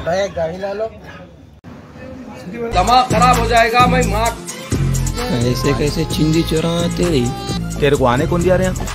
दिमाग खराब हो जाएगा मैं माँ ऐसे कैसे चिंदी चुराते तेरे को आने कौन दिया रे यहाँ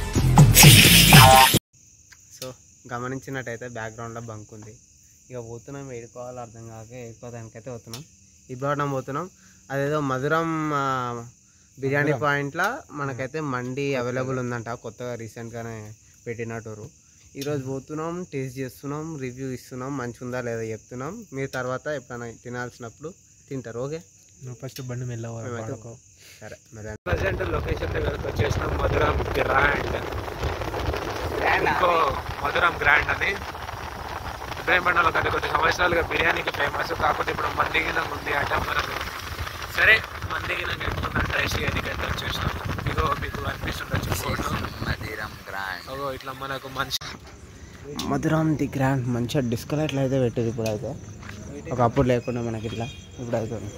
సో గమనించినట్టయితే బ్యాక్గ్రౌండ్లో బంక్ ఉంది ఇక పోతున్నాం ఏడుకోవాలి అర్థం కాక ఏడుకోవడానికైతే పోతున్నాం ఇబ్బావడం పోతున్నాం అదేదో మధురం ఆ, బిర్యానీ పాయింట్లో మనకైతే మండి అవైలబుల్ ఉందంట కొత్తగా రీసెంట్గానే పెట్టినట్టు ఈరోజు పోతున్నాం టేస్ట్ చేస్తున్నాం రివ్యూ ఇస్తున్నాం మంచిగా ఉందా లేదా చెప్తున్నాం మీరు తర్వాత ఎప్పుడైనా తినాల్సినప్పుడు తింటారు ఓకే నువ్వు ఫస్ట్ బండి మెల్లవ మేమైతే సరే మరి ప్రజెంట్ లొకేషన్ దగ్గరకు వచ్చేసినాం మధురం గ్రాండ్ ఇంకో మధురం గ్రాండ్ అని ఇబ్రాహీంపట్నంలో గత కొద్ది సంవత్సరాలుగా బిర్యానీకి ఫేమస్ కాకపోతే ఇప్పుడు మందిగినం ఉంది అట మనకు సరే మందిగినం ఎట్టుకున్నాం ట్రై చేయడానికి అయితే వచ్చేసినాం ఇగో మీకు అనిపిస్తుండొచ్చు ఫోటో అగో ఇట్లా మనకు మనిషి మధురాం ది గ్రాండ్ మంచిగా డిస్కలైట్లు అయితే పెట్టేది ఇప్పుడు అయితే ఒకప్పుడు లేకుండా మనకి ఇట్లా ఇప్పుడు అయితే ఉంది.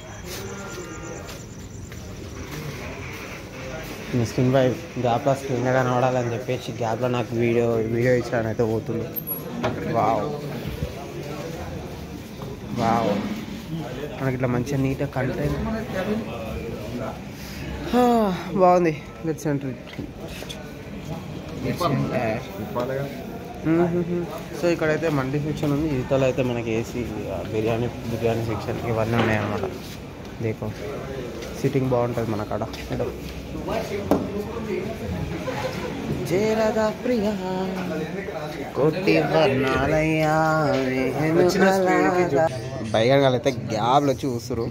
మీ స్క్రీన్ పై గ్యాప్లో స్క్రీన్ కనబడాలని చెప్పేసి గ్యాప్లో నాకు వీడియో వీడియో ఇచ్చాను అయితే పోతుంది వావ్ వావ్ మనకి ఇట్లా మంచిగా నీట్గా కంటెంట్ బాగుంది లెట్స్ ఎంటర్ సో ఇక్కడైతే మండి సెక్షన్ ఉంది ఇతలో అయితే మనకి ఏసీ బిర్యానీ బిర్యానీ సెక్షన్ ఇవన్నీ ఉన్నాయన్నమాట దేకో సిట్టింగ్ బాగుంటుంది మన కాడ ఇదో. జయరాధా ప్రియా కోటి వర్ణాలయ్యా బయగా అయితే గ్యాబ్లు వచ్చి చూస్తురు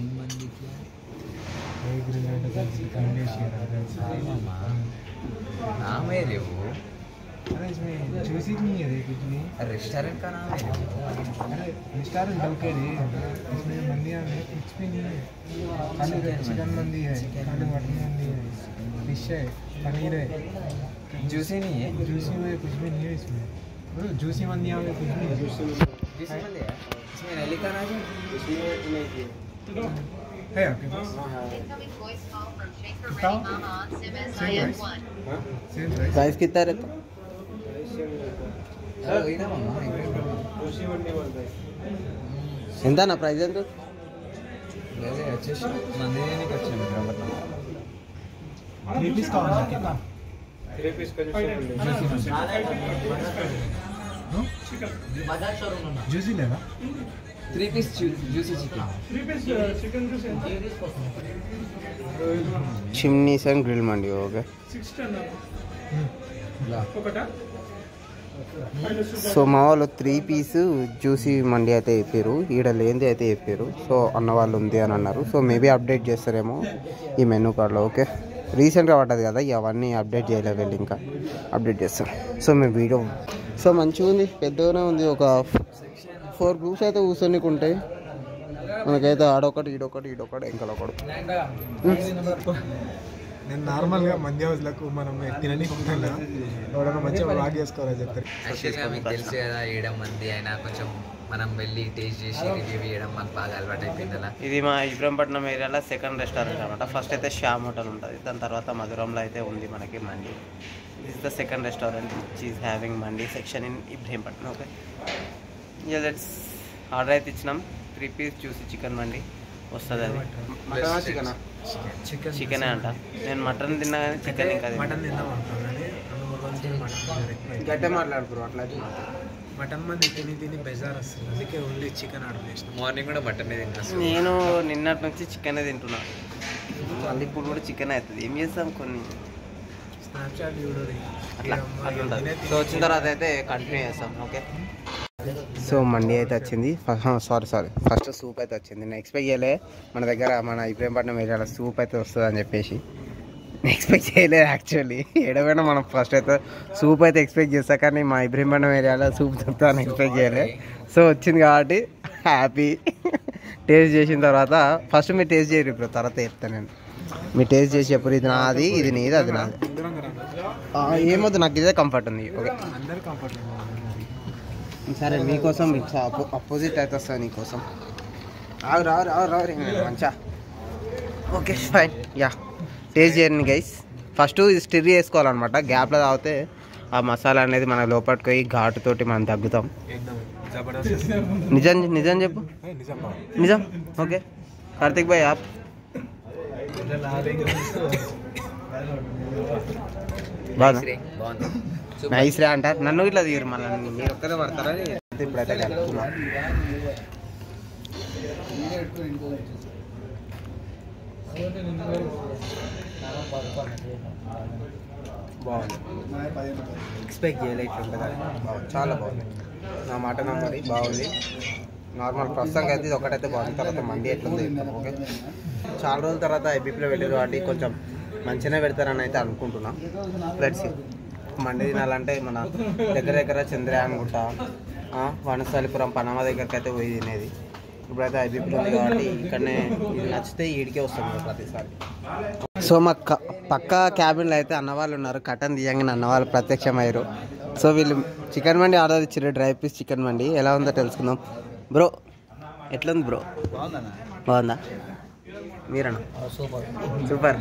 नाम है रे वो अरे इसमें जूसी नहीं है रे कुछ नहीं रेस्टोरेंट का नाम है रे वो अरे रेस्टोरेंट ओके रे इसमें मंदियाँ में कुछ भी नहीं है खाली चिकन मंदी है खाली मटन मंदी है फिश है पनीर है जूसी नहीं है जूसी में कुछ भी नहीं है इसमें ब्रो, जूसी मंदियाँ में कुछ भी नहीं है जूसी मंदी है इसमें नली का नाम है है आपके पास Incoming voice call from Shaker Ikaw? Ready Mama on Sims Same IM1. Same price price కిత్తా रहता अरे इधर मामा ఎంత నా ప్రైస్ ఎంత అదే వచ్చేసి మందిరానికి వచ్చాము విశాఖపట్నం थ्री पीस का होना कितना जूसी लेना three piece juicy chicken chimneys and grill mandi okay so మా వాళ్ళు త్రీ పీస్ జ్యూసీ మండి అయితే చెప్పారు ఈడ లేనిది అయితే చెప్పారు సో అన్న వాళ్ళు ఉంది అని అన్నారు సో మేబీ అప్డేట్ చేస్తారేమో ఈ మెనూ కార్డ్లో ఓకే రీసెంట్గా పడ్డది కదా ఇక అవన్నీ అప్డేట్ చేయలేదు వీళ్ళు ఇంకా అప్డేట్ చేస్తారు సో మేము వీడియో సో మంచిగా ఉంది పెద్దగానే ఉంది ఒక ఫోర్ గ్రూప్స్ అయితే కూర్చొనికి ఉంటాయి మనకైతే ఆడొకటి ఈడొకటి ఈడొకటి ఇంకా ఒకడు నేను నార్మల్గా మంది హౌస్లకు మనం తినని ఉంటాను ఎవడన్నా మంచిగా బాగా చేసుకోవాలని చెప్తారు యాక్చువల్గా మీకు తెలుసు కదా ఏడం మంది అయినా కొంచెం మనం వెళ్ళి టేస్ట్ చేసి రివ్యూ చేయడం మాకు బాగా అలవాటు అయిపోయింది అలా ఇది మా ఇబ్రహంపట్నం ఏరియాలో సెకండ్ రెస్టారెంట్ అనమాట ఫస్ట్ అయితే శ్యామ్ హోటల్ ఉంటుంది దాని తర్వాత మధురంలో అయితే ఉంది మనకి mandi this the second restaurant which is having mandi section in Ibrahimpatnam okay ఇక లెట్స్ ఆర్డర్ అయితే ఇచ్చినాం త్రీ పీస్ చూసి చికెన్ మండి వస్తుంది అది మటన్ చికెనా చికెన్ చికెనే అంట నేను మటన్ తిన్నా కానీ చికెన్ ఇంకా మటన్ తిందాం అనుకున్నాను కానీ రెండు మూడు రోజులు తిని మటన్ తినలేదు. గట్టే మాట్లాడుకురు అట్లా మటన్ మంది తిని తిని బెజార్ వస్తుంది అందుకే ఓన్లీ చికెన్ ఆర్డర్ చేసిన మార్నింగ్ కూడా మటన్ తింటాం నేను నిన్నటి నుంచి చికెనే తింటున్నా మళ్ళీ ఇప్పుడు కూడా చికెన్ అవుతుంది ఏం చేస్తాం కొన్ని స్నాప్చాట్ చూడరు అట్లా అట్లా ఉంటుంది సో వచ్చిన తర్వాత అయితే కంటిన్యూ చేస్తాం ఓకే సో మండి అయితే వచ్చింది సారీ సారీ ఫస్ట్ సూప్ అయితే వచ్చింది నేను ఎక్స్పెక్ట్ చేయలే మన దగ్గర మన ఇబ్రహీంపట్నం ఏరియాలో సూప్ అయితే వస్తుంది అని చెప్పేసి ఎక్స్పెక్ట్ చేయలేదు యాక్చువల్లీ ఏడవైనా మనం ఫస్ట్ అయితే సూప్ అయితే ఎక్స్పెక్ట్ చేస్తా కానీ మా ఇబ్రహీంపట్నం ఏరియాలో సూప్ దొరుకుతుందని ఎక్స్పెక్ట్ చేయలే సో వచ్చింది కాబట్టి హ్యాపీ టేస్ట్ చేసిన తర్వాత ఫస్ట్ మీరు టేస్ట్ చేయరు ఇప్పుడు తర్వాత చెప్తాను నేను మీరు టేస్ట్ చేసి చెప్పరు ఇది నాది ఇది నీది అది నాది అందరం కదా ఆ, ఏమొద్దు నాకు ఇదే కంఫర్ట్ ఉంది ఓకే అందరు కంఫర్టబుల్ సరే మీకోసం అపోజిట్ అయితే వస్తుంది నీకోసం రావు రావు రావు రావు మంచిగా ఓకే ఫైన్ యా టేస్ట్ చేయండి గైస్ ఫస్ట్ ఇది స్టిర్ చేసుకోవాలన్నమాట గ్యాప్లో తాగితే ఆ మసాలా అనేది మన లోపలికి పోయి ఘాటుతోటి మనం తగ్గుతాం జబర్దస్త్ నిజం నిజం చెప్పు ఏ, నిజం బాగుంది నిజం ఓకే కార్తిక్ భాయ్ ఆప్ బాగా బాగుంది నైస్ రే అంటారు నన్ను ఇట్లా తీయరు మళ్ళీ మీరు ఒక్కరే పడతారని ఇప్పుడైతే కలుపుతున్నా బాగుంది ఎక్స్పెక్ట్ చేయలేదు ఇట్లా ఉంటుందని బాగుంది చాలా బాగుంది నా మాట నమ్మది బాగుంది నార్మల్ ప్రస్తుతానికి అయితే ఇది ఒకటైతే బాగుంది తర్వాత మండి ఎట్లుంది చెప్తాను, ఓకే చాలా రోజుల తర్వాత ఐబీపీలో వెళ్ళారు కాబట్టి కొంచెం మంచిగానే పెడతారని అయితే అనుకుంటున్నా లెట్స్ మండి తినాలంటే మన దగ్గర దగ్గర చంద్రయాన్గుట్ట ఆ, వనస్థలిపురం పనమ దగ్గరికి అయితే పోయి తినేది ఇప్పుడైతే ఐబీపీలో ఉంది కాబట్టి ఇక్కడనే ఇది నచ్చితే ఈడికే వస్తుంది కదా ప్రతిసారి సో మా క- పక్క క్యాబిన్లో అయితే అన్నవాళ్ళు ఉన్నారు కటన్ తీయంగానే అన్నవాళ్ళు ప్రత్యక్షమయ్యారు సో వీళ్ళు చికెన్ మండి ఆర్డర్ ఇచ్చారు డ్రై పీస్ చికెన్ మండి ఎలా ఉందో తెలుసుకుందాం బ్రో ఎట్లుంది బ్రో బాగుందా మీరన్నా సూపర్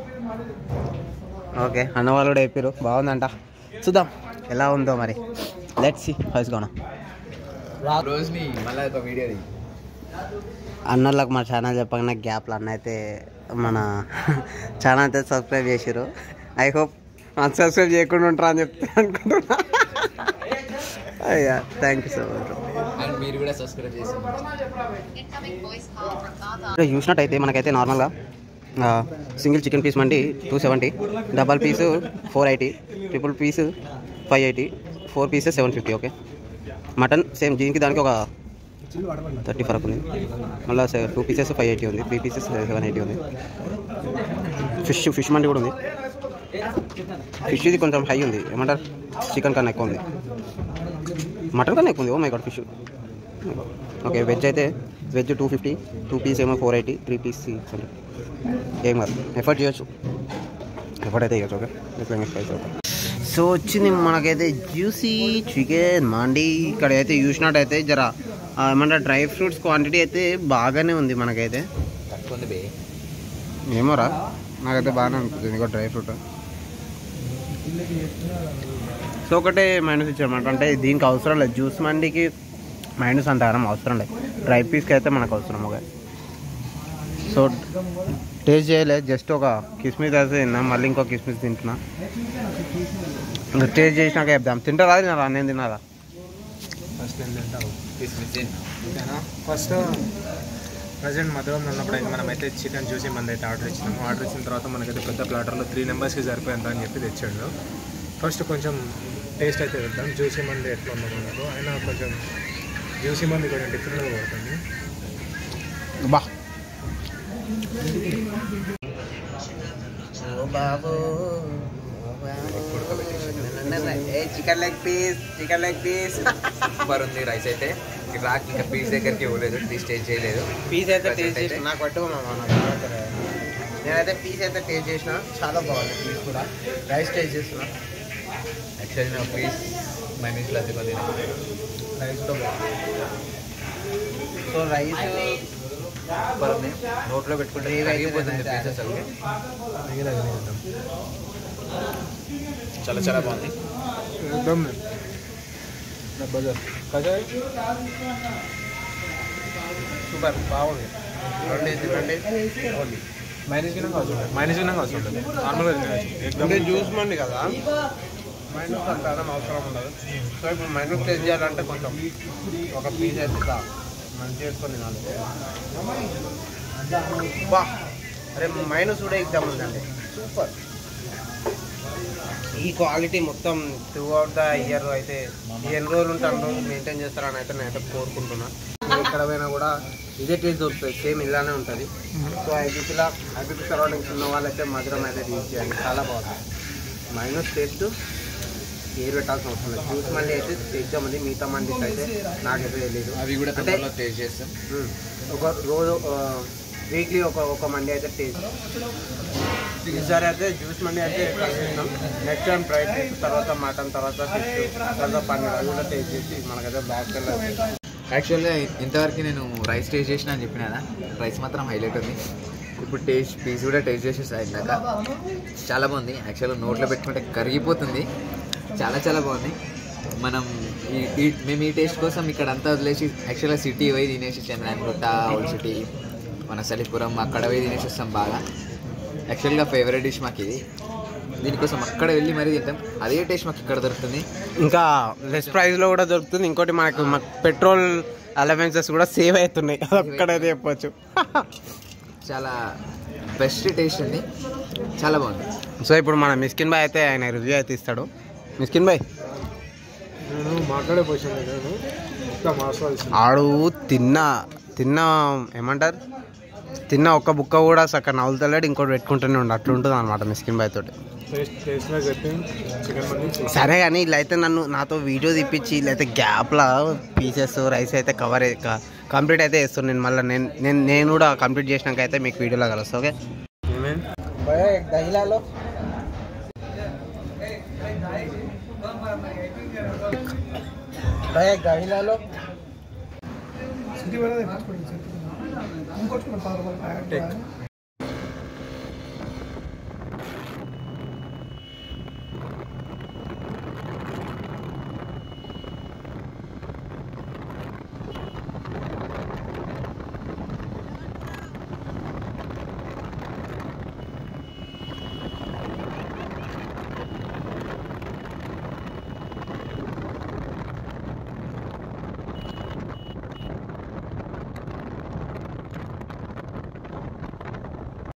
ఓకే అన్నవాళ్ళు కూడా చెప్పారు బాగుందంట చూద్దాం ఎలా ఉందో మరి లెట్స్ సి ఫస్ట్ కోణ రోజుని మళ్ళీ ఒక వీడియో అన్నోళ్ళకి మా ఛానల్ చెప్పగానే గ్యాప్లో అన్న అయితే మన ఛానల్ అయితే సబ్స్క్రైబ్ చేసారు ఐ హోప్ అన్సబ్స్క్రైబ్ చేయకుండా ఉంటారా అని చెప్తే అనుకుంటున్నా అయ్యా thank you so much and మీరు కూడా సబ్స్క్రైబ్ చేసి Incoming voice call from Baba. ఇక్కడ చూసినట్టయితే మనకైతే నార్మల్గా ఆ, single chicken piece mandi two seventy double piece four eighty triple piece five eighty four pieces seven fifty okay mutton same దీనికి దానికి ఒక థర్టీ ఫరక్ ఉంది మళ్ళీ టూ పీసెస్ ఫైవ్ ఎయిటీ ఉంది త్రీ పీసెస్ సెవెన్ ఎయిటీ ఉంది ఫిష్ ఫిష్ మండి కూడా ఉంది ఫిష్ ఇది కొంచెం హై ఉంది ఏమంటారు చికెన్ కన్నా ఎక్కువ ఉంది మటన్ కన్నా ఎక్కువ ఉంది oh my god fish okay veg అయితే veg two fifty two piece ఏమో four eighty three piece six hundred ఏం కాదు ఎఫర్ట్ చేయొచ్చు ఎఫర్ట్ అయితే చేయొచ్చు ఓకే ఎట్లా స్పైస్ సో వచ్చింది మనకైతే జ్యూసీ చికెన్ మండి ఇక్కడ అయితే చూసినట్టయితే జర ఆ, ఏమంటారు డ్రై ఫ్రూట్స్ క్వాంటిటీ అయితే బాగానే ఉంది మనకైతే తక్కువ ఉంది బే ఏమోరా నాకైతే బాగానే అనిపిస్తుంది ఇంకో డ్రై ఫ్రూట్ సో ఒకటే మైనస్ ఇచ్చారన్నమాట అంటే దీనికి అవసరం లేదు జ్యూస్ మండికి మైనస్ అంతగానం అవసరం లేదు డ్రై పీస్కి అయితే మనకు అవసరం ఒక సో టేస్ట్ చేయలేదు జస్ట్ ఒక కిస్మిస్ అయితే తిన్నా మళ్ళీ ఇంకో కిస్మిస్ తింటున్నా ఇంకా టేస్ట్ చేసినాక చెప్దాం తింటారా తినారా నేను తినారా ఫస్ట్ నేను తింటావు కిస్మిస్ ఓకేనా ఫస్ట్ ప్రజెంట్ మధురం ఉన్నప్పుడు అయితే మనమైతే చికెన్ జ్యూసీ మంది అయితే ఆర్డర్ ఇచ్చినాము ఆర్డర్ ఇచ్చిన తర్వాత మనకైతే పెద్ద ప్లాటర్లో త్రీ నెంబర్స్కి సరిపోయిందా అని చెప్పి తెచ్చాడు ఫస్ట్ కొంచెం టేస్ట్ అయితే వెళ్దాం జ్యూసీ మంది ఎట్లా ఉందో మనకు అయినా కొంచెం జ్యూసీ మంది కొంచెం డిఫరెంట్గా పడుతుంది బా బాబు chicken leg piece chicken leg piece super ఉంది రైస్ అయితే రాక్ ఇంకా పీస్ దగ్గరికి ఇవ్వలేదు పీస్ టేస్ట్ చేయలేదు పీస్ అయితే Present టేస్ట్ అయితే- చేసిన నాకు పట్టు మామ, నాకు తర్వాత నేనైతే పీస్ అయితే టేస్ట్ చేసిన చాలా బాగుంది పీస్ కూడా రైస్ టేస్ట్ చేస్తున్నా యాక్చువల్లీ నా పీస్ మైనస్లో తిన్నది రైస్ కూడా బాగుంది సో రైస్ సూపర్ ఉంది నోట్లో పెట్టుకుంటే Gravy అయితే కరిగిపోతుంది నేనైతే పీసెస్ అవి మిగిలిన తినేద్దాం. చాలా చాలా బాగుంది एकदम कसं సూపర్ బాగుంది రెండు తినండి మైనస్ గినంగా వస్తుంది మైనస్ గినంగా వస్తుంది నార్మల్గా తినచ్చు అంటే జ్యూస్ మండి కదా మైనస్ అంతడం అవసరం ఉండదు సో ఇప్పుడు మైనస్ టేస్ట్ చేయాలంటే కొంచెం ఒక పీస్ అయితే ఇట్లా మంచిగా వేసుకొని తినాలి బా అరే మైనస్ కూడా ఎగ్జామ్ ఉందండి సూపర్ ఈ క్వాలిటీ మొత్తం త్రూ అవుట్ ద ఇయర్ అయితే ఎన్ని రోజులు ఉంటే అన్ని రోజులు మెయింటైన్ చేస్తారని అయితే నేనైతే కోరుకుంటున్నా ఎక్కడ పోయినా కూడా ఇదే టేస్ట్ దొరుకుతుంది సేమ్ ఇలానే ఉంటుంది సో ఐబీపీలో ఐబీపీ సరౌండింగ్స్ ఉన్న వాళ్ళైతే మధురం అయితే రీచ్ చేయండి చాలా బాగుంది మైనస్ టేస్ట్ ఏరు పెట్టాల్సిన అవసరం లేదు జ్యూస్ మండి అయితే ఎగ్జామ్ ఉంది మిగతా మండీస్ అయితే నాకైతే తెలియదు అవి కూడా అంటే తొందరలో టేస్ట్ చేస్తాం ఉమ్, ఒక రోజు వీక్లీ ఒక ఒక మండి అయితే టేస్ట్ ఈసారి అయితే జ్యూస్ మండి అయితే టేస్ట్ చేసినాం నెక్స్ట్ టైం ఫ్రైడ్ రైస్ తర్వాత మటన్ తర్వాత ఫిష్ తర్వాత పన్నీర్ అవి కూడా టేస్ట్ చేసి మనకైతే బ్యాక్ వెళ్ళాలి యాక్చువల్గా ఇంతవరకు నేను రైస్ టేస్ట్ చేసిన అని చెప్పిన కదా రైస్ మాత్రం హైలైట్ ఉంది ఇప్పుడు టేస్ట్ పీస్ కూడా టేస్ట్ చేసేసా ఇందాక చాలా బాగుంది యాక్చువల్గా నోట్లో పెట్టుకుంటే కరిగిపోతుంది చాలా చాలా బాగుంది మనం ఈ ఈ- మేము ఈ టేస్ట్ కోసం ఇక్కడ అంతా వదిలేసి యాక్చువల్గా సిటీ పోయి తినేసి చంద్రాయణగుట్ట ఓల్డ్ సిటీ మన సలిపురం అక్కడ పోయి తినేసి వస్తాం బాగా యాక్చువల్గా ఫేవరెట్ డిష్ మాకు ఇది దీనికోసం అక్కడ వెళ్ళి మరీ తింటాం అదే టేస్ట్ మాకు ఇక్కడ దొరుకుతుంది ఇంకా లెస్ ప్రైస్లో కూడా దొరుకుతుంది ఇంకోటి మనకు పెట్రోల్ అలవెన్సెస్ కూడా సేవ్ అవుతున్నాయి అదొక్కడైతే చెప్పొచ్చు చాలా బెస్ట్ టేస్ట్ ఉంది చాలా బాగుంది సో ఇప్పుడు మన మిస్కిన్ బాయ్ అయితే ఆయన రివ్యూ అయితే ఇస్తాడు మిస్కిన్ బాయ్ నేను మాట్లాడే పొజిషన్ నేను ఇంకా ఆస్వాదిస్తాను ఆడు తిన్న తిన్న ఏమంటారు తిన్న ఒక్క బుక్క కూడా సక్క నవ్వుతలేడు ఇంకోటి పెట్టుకుంటూనే ఉండు అట్లుంటుంది అనమాట మిస్కిన్ బాయ్ తోటి టేస్ట్ టేస్ట్గా చెప్పి చికెన్ మంది సరే కానీ ఇలా అయితే నన్ను నాతో వీడియో తీపిచ్చి లేకపోతే గ్యాప్లో పీసెస్ రైస్ అయితే కవర్ కంప్లీట్ అయితే చేస్తాను నేను మళ్ళీ నేను నేను నేను కూడా కంప్లీట్ చేసినాక అయితే మీకు వీడియోలో కలుస్తా ఓకే దహిలాలో దహిలాలో సిటీ